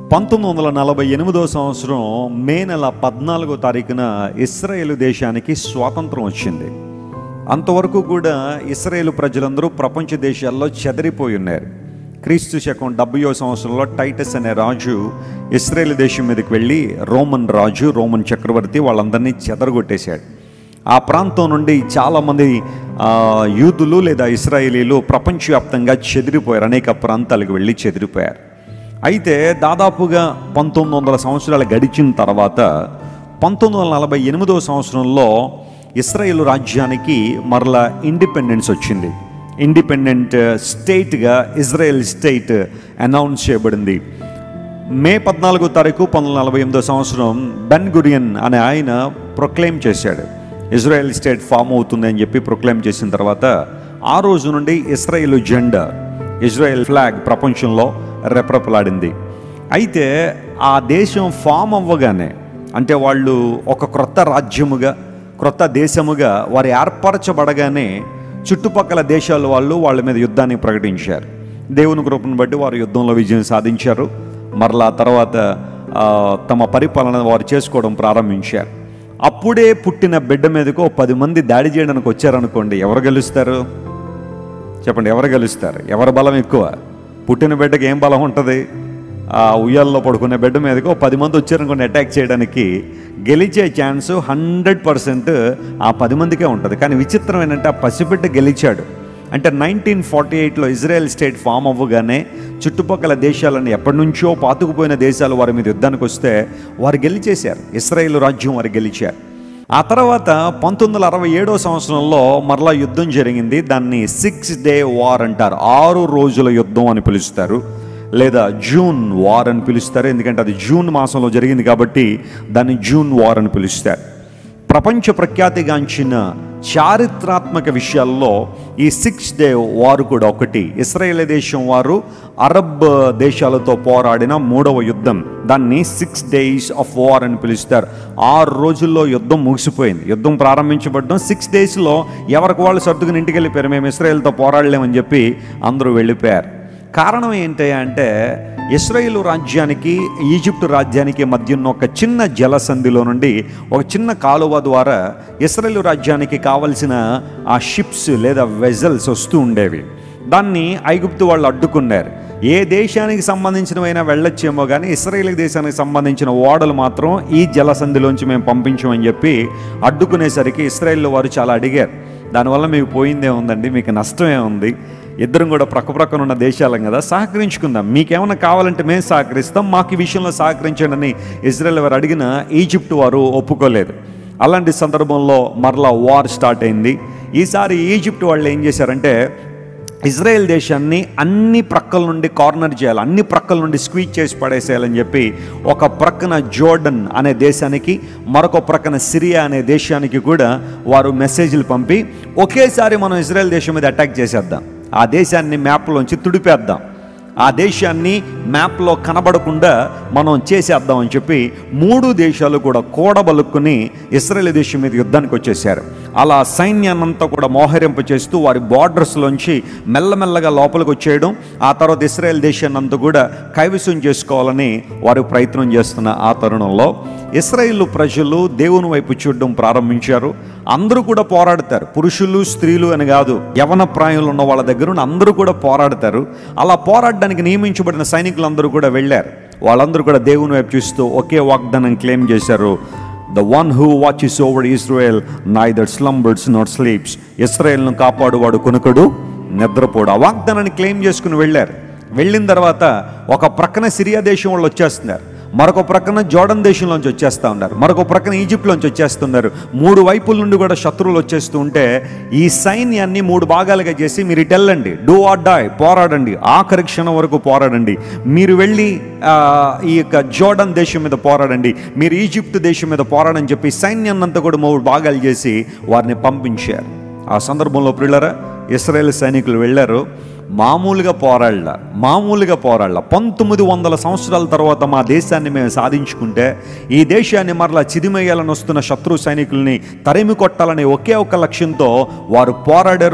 పంతొమ్మిది వందల నలభై ఎనిమిదో సంవత్సరం మే నెల పద్నాలుగో తారీఖున ఇస్రాయేల్ దేశానికి స్వాతంత్రం వచ్చింది అంతవరకు కూడా ఇస్రాయేల్ ప్రజలందరూ ప్రపంచ దేశాల్లో చెదరిపోయి ఉన్నారు క్రీస్తు శకం డెబ్బయో సంవత్సరంలో టైటస్ అనే రాజు ఇస్రాయేల్ దేశం మీదకి వెళ్ళి రోమన్ రాజు రోమన్ చక్రవర్తి వాళ్ళందరినీ చెదరగొట్టేశాడు ఆ ప్రాంతం నుండి చాలామంది ఆ, యూదులు లేదా ఇస్రాయేలీలు ప్రపంచవ్యాప్తంగా చెదిరిపోయారు అనేక ప్రాంతాలకు వెళ్ళి చెదిరిపోయారు అయితే దాదాపుగా పంతొమ్మిది వందల సంవత్సరాలు గడిచిన తర్వాత పంతొమ్మిది వందల నలభై ఎనిమిదవ సంవత్సరంలో ఇస్రాయేల్ రాజ్యానికి మరలా ఇండిపెండెన్స్ వచ్చింది ఇండిపెండెంట్ స్టేట్గా ఇజ్రాయెల్ స్టేట్ అనౌన్స్ చేయబడింది మే పద్నాలుగో తారీఖు పంతొమ్మిది వందల నలభై ఎనిమిదో సంవత్సరం బెన్ గురియన్ అనే ఆయన ప్రొక్లెయిమ్ చేశాడు ఇజ్రాయెల్ స్టేట్ ఫామ్ అవుతుంది అని చెప్పి ప్రొక్లెయిమ్ చేసిన తర్వాత ఆ రోజు నుండి ఇస్రాయేల్ జెండా ఇజ్రాయెల్ ఫ్లాగ్ ప్రపంచంలో రెప్రపలాడింది అయితే ఆ దేశం ఫామ్ అవ్వగానే అంటే వాళ్ళు ఒక క్రొత్త రాజ్యముగా క్రొత్త దేశముగా వారు ఏర్పరచబడగానే చుట్టుపక్కల దేశాల వాళ్ళు వాళ్ళ మీద యుద్ధాన్ని ప్రకటించారు దేవుని కృపను బట్టి వారు యుద్ధంలో విజయం సాధించారు మరలా తర్వాత ఆ, తమ పరిపాలన వారు చేసుకోవడం ప్రారంభించారు అప్పుడే పుట్టిన బిడ్డ మీదకు ఓ పది మంది దాడి చేయడానికి వచ్చారనుకోండి ఎవరు గెలుస్తారు చెప్పండి ఎవరు గెలుస్తారు ఎవరి బలం ఎక్కువ పుట్టిన బిడ్డకి ఏం బలం ఉంటుంది ఆ ఉయ్యాల్లో పడుకునే బిడ్డ మీదకి ఓ పది మంది వచ్చారనుకోండి అటాక్ చేయడానికి గెలిచే ఛాన్స్ హండ్రెడ్ పర్సెంట్ ఆ పది మందికే ఉంటుంది కానీ విచిత్రం ఏంటంటే ఆ పసిబిడ్డ గెలిచాడు అంటే నైన్టీన్ ఫార్టీ ఎయిట్లో ఇజ్రాయెల్ స్టేట్ ఫామ్ అవ్వగానే చుట్టుపక్కల దేశాలను ఎప్పటి నుంచో పాతుకుపోయిన దేశాలు వారి మీద యుద్ధానికి వస్తే వారు గెలిచేశారు ఇస్రాయేల్ రాజ్యం వారు గెలిచారు ఆ తర్వాత పంతొమ్మిది వందల అరవై ఏడో సంవత్సరంలో మరలా యుద్ధం జరిగింది దాన్ని సిక్స్ డే వార్ అంటారు ఆరు రోజుల యుద్ధం అని పిలుస్తారు లేదా జూన్ వార్ అని పిలుస్తారు ఎందుకంటే అది జూన్ మాసంలో జరిగింది కాబట్టి దాన్ని జూన్ వార్ అని పిలుస్తారు ప్రపంచ ప్రఖ్యాతిగాంచిన చారిత్రాత్మక విషయాల్లో ఈ సిక్స్ డే వారు కూడా ఒకటి ఇస్రాయేల్ దేశం వారు అరబ్ దేశాలతో పోరాడిన మూడవ యుద్ధం దాన్ని సిక్స్ డేస్ ఆఫ్ వార్ అని పిలుస్తారు ఆరు రోజుల్లో యుద్ధం ముగిసిపోయింది యుద్ధం ప్రారంభించబడడం సిక్స్ డేస్లో ఎవరికి వాళ్ళు సర్దుకుని ఇంటికి వెళ్ళిపోయారు మేము ఇస్రాయేల్తో పోరాడలేమని చెప్పి అందరూ వెళ్ళిపోయారు కారణం ఏంటి అంటే ఇస్రాయేల్ రాజ్యానికి ఈజిప్ట్ రాజ్యానికి మధ్య ఉన్న ఒక చిన్న జలసంధిలో నుండి ఒక చిన్న కాలువ ద్వారా ఇస్రాయేల్ రాజ్యానికి కావలసిన ఆ షిప్స్ లేదా వెజల్స్ వస్తూ ఉండేవి దాన్ని ఐగుప్తు వాళ్ళు అడ్డుకున్నారు ఏ దేశానికి సంబంధించినవైనా వెళ్ళొచ్చేమో కానీ ఇస్రాయేల్ దేశానికి సంబంధించిన ఓడలు మాత్రం ఈ జలసంధిలోంచి మేము పంపించమని చెప్పి అడ్డుకునేసరికి ఇస్రాయేల్ వారు చాలా అడిగారు దానివల్ల మీకు పోయిందే ఉందండి మీకు నష్టమే ఉంది ఇద్దరం కూడా ప్రక్క ప్రక్కన ఉన్న దేశాలం కదా సహకరించుకుందాం మీకేమైనా కావాలంటే మేము సహకరిస్తాం మాకు ఈ విషయంలో సహకరించండి అని ఇజ్రాయెల్ వారు అడిగిన ఈజిప్ట్ వారు ఒప్పుకోలేదు అలాంటి సందర్భంలో మరలా వార్ స్టార్ట్ అయింది ఈసారి ఈజిప్ట్ వాళ్ళు ఏం చేశారంటే ఇజ్రాయెల్ దేశాన్ని అన్ని ప్రక్కల నుండి కార్నర్ చేయాలి అన్ని ప్రక్కల నుండి స్క్వీజ్ చేసి పడేసేయాలని చెప్పి ఒక ప్రక్కన జోర్డన్ అనే దేశానికి మరొక ప్రక్కన సిరియా అనే దేశానికి కూడా వారు మెసేజ్లు పంపి ఒకేసారి మనం ఇజ్రాయెల్ దేశం మీద అటాక్ చేసేద్దాం ఆ దేశాన్ని మ్యాప్లోంచి తుడిపేద్దాం ఆ దేశాన్ని మ్యాప్లో కనబడకుండా మనం చేసేద్దాం అని చెప్పి మూడు దేశాలు కూడా కూడబలుక్కుని ఇస్రాయేల్ దేశం మీద యుద్ధానికి వచ్చేసారు అలా సైన్యాన్నంతా కూడా మోహరింప చేస్తూ వారి బార్డర్స్లోంచి మెల్లమెల్లగా లోపలికి వచ్చేయడం ఆ తర్వాత ఇస్రాయేల్ దేశాన్ని అంతా కూడా కైవసం చేసుకోవాలని వారు ప్రయత్నం చేస్తున్న ఆ తరుణంలో ఇస్రాయేల్ ప్రజలు దేవుని వైపు చూడడం ప్రారంభించారు అందరూ కూడా పోరాడతారు పురుషులు స్త్రీలు అని కాదు యవన ప్రాయంలో ఉన్న వాళ్ళ దగ్గర నుండి అందరూ కూడా పోరాడతారు అలా పోరాడడానికి నియమించబడిన సైనికులందరూ కూడా వెళ్ళారు వాళ్ళందరూ కూడా దేవుని వైపు చూస్తూ ఒకే వాగ్దానం క్లెయిమ్ చేశారు the one who watches over Israel neither slumbers not sleeps ఇస్రాయల్ను కాపాడువాడు కొనుకడు నిద్రపోడు ఆ వాగ్దానాన్ని క్లెయిమ్ చేసుకుని వెళ్ళారు వెళ్ళిన తర్వాత ఒక ప్రక్కన సిరియా దేశం వాళ్ళు వచ్చేస్తున్నారు మరొక ప్రక్కన జోర్డన్ దేశంలోంచి వచ్చేస్తూ ఉన్నారు మరొక ప్రక్కన ఈజిప్ట్లోంచి వచ్చేస్తున్నారు మూడు వైపుల నుండి కూడా శత్రువులు వచ్చేస్తూ ఉంటే ఈ సైన్యాన్ని మూడు భాగాలుగా చేసి మీరు ఇటు వెళ్ళండి డూ ఆర్ డై పోరాడండి ఆఖరి క్షణం వరకు పోరాడండి మీరు వెళ్ళి ఆ, ఈ యొక్క జోర్డన్ దేశం మీద పోరాడండి మీరు ఈజిప్ట్ దేశం మీద పోరాడని చెప్పి సైన్యాన్ని అంతా కూడా మూడు భాగాలు చేసి వారిని పంపించారు ఆ సందర్భంలో ప్రిల్లరా ఇస్రాయేల్ సైనికులు వెళ్ళారు మామూలుగా పోరాళ్ళ మామూలుగా పోరాళ్ళ పంతొమ్మిది వందల సంవత్సరాల తర్వాత మా దేశాన్ని మేము సాధించుకుంటే ఈ దేశాన్ని మరలా చిదిమేయాలని వస్తున్న శత్రు సైనికుల్ని తరిమి కొట్టాలనే ఒకే ఒక లక్ష్యంతో వారు పోరాడారు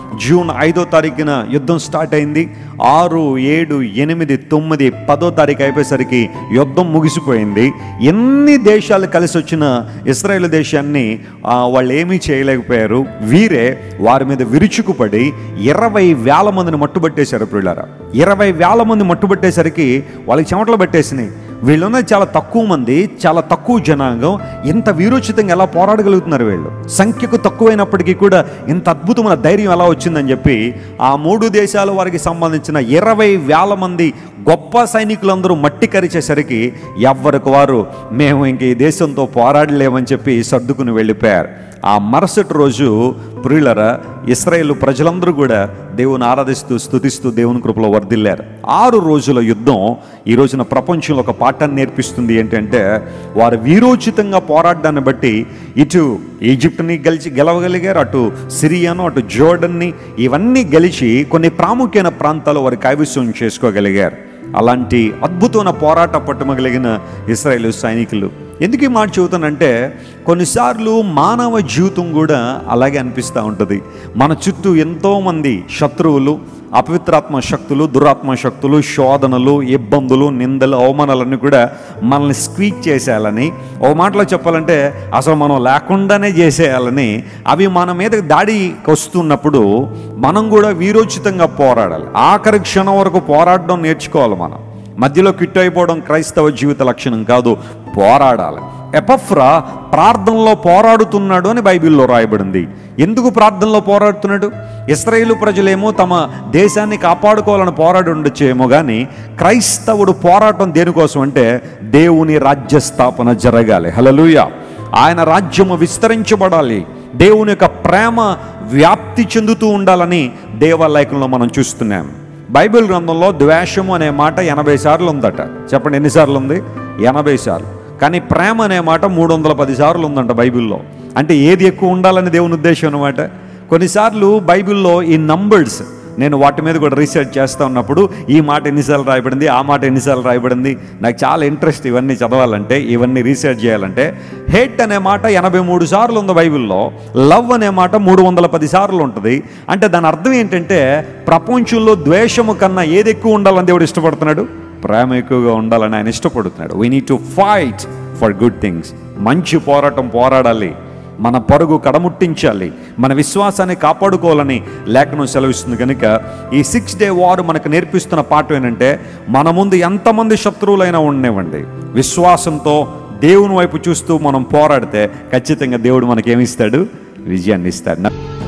జూన్ ఐదో తారీఖున యుద్ధం స్టార్ట్ అయింది ఆరు ఏడు ఎనిమిది తొమ్మిది పదో తారీఖు అయిపోయేసరికి యుద్ధం ముగిసిపోయింది ఎన్ని దేశాలు కలిసి వచ్చిన ఇస్రాయేల్ దేశాన్ని ఆ, వాళ్ళు ఏమీ చేయలేకపోయారు వీరే వారి మీద విరుచుకుపడి ఇరవై వేల మందిని మట్టుబట్టేశారు పిల్లరా ఇరవై వేల మంది మట్టుబట్టేసరికి వాళ్ళకి చెమటలు పట్టేసినాయి వీళ్ళున్న చాలా తక్కువ మంది చాలా తక్కువ జనాంగం ఇంత వీరోచితంగా ఎలా పోరాడగలుగుతున్నారు వీళ్ళు సంఖ్యకు తక్కువైనప్పటికీ కూడా ఇంత అద్భుతమైన ధైర్యం ఎలా వచ్చిందని చెప్పి ఆ మూడు దేశాల వారికి సంబంధించిన ఇరవై వేల మంది గొప్ప సైనికులందరూ మట్టి కరిచేసరికి ఎవ్వరికి వారు మేము ఇంక ఈ దేశంతో పోరాడలేమని చెప్పి సర్దుకుని వెళ్ళిపోయారు ఆ మరుసటి రోజు ప్రియులర ఇస్రాయేల్ ప్రజలందరూ కూడా దేవుని ఆరాధిస్తూ స్తుతిస్తూ దేవుని కృపలో వర్ధిల్లారు ఆరు రోజుల యుద్ధం ఈ రోజున ప్రపంచంలో ఒక పాఠాన్ని నేర్పిస్తుంది ఏంటంటే వారు వీరోచితంగా పోరాడాన్ని బట్టి ఇటు ఈజిప్ట్ని గెలిచి గెలవగలిగారు అటు సిరియాను అటు జోర్డన్ని ఇవన్నీ గెలిచి కొన్ని ప్రాముఖ్యమైన ప్రాంతాలు వారు కైవసం చేసుకోగలిగారు అలాంటి అద్భుతమైన పోరాట పట్టుమగలిగిన ఇస్రాయేల్ సైనికులు ఎందుకు ఈ మాట చెబుతానంటే కొన్నిసార్లు మానవ జీవితం కూడా అలాగే అనిపిస్తూ ఉంటుంది మన చుట్టూ ఎంతోమంది శత్రువులు అపవిత్రాత్మ శక్తులు దురాత్మ శక్తులు శోధనలు ఇబ్బందులు నిందలు అవమానాలన్నీ కూడా మనల్ని స్క్వీక్ చేసేయాలని ఓ మాటలో చెప్పాలంటే అసలు మనం లేకుండానే చేసేయాలని అవి మన మీద దాడికి వస్తున్నప్పుడు మనం కూడా వీరోచితంగా పోరాడాలి ఆఖరి క్షణం వరకు పోరాడడం నేర్చుకోవాలి మనం మధ్యలో కిట్ అయిపోవడం క్రైస్తవ జీవిత లక్షణం కాదు పోరాడాలి ఎపఫ్రా ప్రార్థనలో పోరాడుతున్నాడు అని బైబిల్లో రాయబడింది ఎందుకు ప్రార్థనలో పోరాడుతున్నాడు ఇస్రాయేలు ప్రజలేమో తమ దేశాన్ని కాపాడుకోవాలని పోరాడి ఉండొచ్చేమో కానీ క్రైస్తవుడు పోరాటం దేనికోసం అంటే దేవుని రాజ్య స్థాపన జరగాలి హలలుయ ఆయన రాజ్యము విస్తరించబడాలి దేవుని యొక్క ప్రేమ వ్యాప్తి చెందుతూ ఉండాలని దేవాలయంలో మనం చూస్తున్నాం బైబిల్ గ్రంథంలో ద్వేషము అనే మాట ఎనభై సార్లు ఉందట చెప్పండి ఎన్నిసార్లు ఉంది ఎనభై సార్లు కానీ ప్రేమ అనే మాట మూడు వందల పది సార్లు ఉందంట బైబిల్లో అంటే ఏది ఎక్కువ ఉండాలని దేవుని ఉద్దేశం అనమాట కొన్నిసార్లు బైబిల్లో ఈ నంబర్స్ నేను వాటి మీద కూడా రీసెర్చ్ చేస్తూ ఉన్నప్పుడు ఈ మాట ఎన్నిసార్లు రాయబడింది ఆ మాట ఎన్నిసార్లు రాయబడింది నాకు చాలా ఇంట్రెస్ట్ ఇవన్నీ చదవాలంటే ఇవన్నీ రీసెర్చ్ చేయాలంటే హేట్ అనే మాట ఎనభై మూడు సార్లు ఉంది బైబిల్లో లవ్ అనే మాట మూడు వందల పది సార్లు ఉంటుంది అంటే దాని అర్థం ఏంటంటే ప్రపంచంలో ద్వేషము కన్నా ఏది ఎక్కువ ఉండాలని దేవుడు ఇష్టపడుతున్నాడు ప్రేమ ఎక్కువగా ఉండాలని ఆయన ఇష్టపడుతున్నాడు we need to fight for good things మంచి పోరాటం పోరాడాలి మన పరుగు కడముట్టించాలి మన విశ్వాసాన్ని కాపాడుకోవాలని లేఖనం సెలవిస్తుంది కనుక ఈ సిక్స్ డే వార్ మనకు నేర్పిస్తున్న పాఠం ఏంటంటే మన ముందు ఎంతమంది శత్రువులైనా ఉండనివ్వండి విశ్వాసంతో దేవుని వైపు చూస్తూ మనం పోరాడితే ఖచ్చితంగా దేవుడు మనకేమిస్తాడు విజయాన్ని ఇస్తాడు